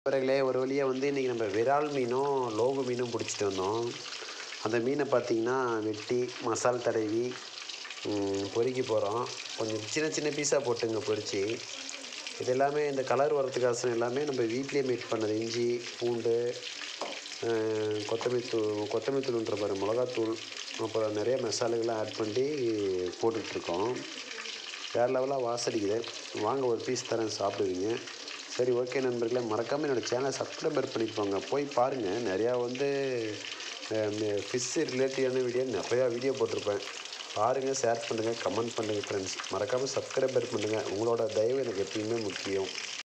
நண்பர்களே ஒரு வழியாக வந்து இன்றைக்கி நம்ம விரால் மீனும் லோகு மீனும் பிடிச்சிட்டு வந்தோம் அந்த மீனை பார்த்தீங்கன்னா வெட்டி மசால் தடவி ம், பொரிக்க போகிறோம் கொஞ்சம் சின்ன சின்ன பீஸாக போட்டுங்க பொரிச்சு இது எல்லாமே இந்த கலர் வரதுக்காசம் எல்லாமே நம்ம வீட்லேயே மேட் பண்ணது இஞ்சி பூண்டு அஹ், கொத்தமல்லி தூள் கொத்தமல்லி தூள்ன்ற பாரு மிளகாத்தூள் அப்புறம் நிறைய மசாலாக்கெல்லாம் ஆட் பண்ணி போட்டுட்ருக்கோம் வேறு லெவலாக வாசடிக்குது வாங்க ஒரு பீஸ் தரேன் சாப்பிடுவீங்க சரி ஓகே நண்பர்களே மறக்காமல் என்னோடய சேனலை சப்ஸ்கிரைபர் பண்ணிப்போங்க போய் பாருங்கள் நிறையா வந்து ஃபிஷ் ரிலேட்டடான வீடியோ நிறையா வீடியோ போட்டிருப்பேன் பாருங்கள் ஷேர் பண்ணுங்கள் கமெண்ட் பண்ணுங்கள் ஃப்ரெண்ட்ஸ் மறக்காமல் சப்ஸ்கிரைபர் பண்ணுங்கள் உங்களோட தயவு எனக்கு எப்பயுமே முக்கியம்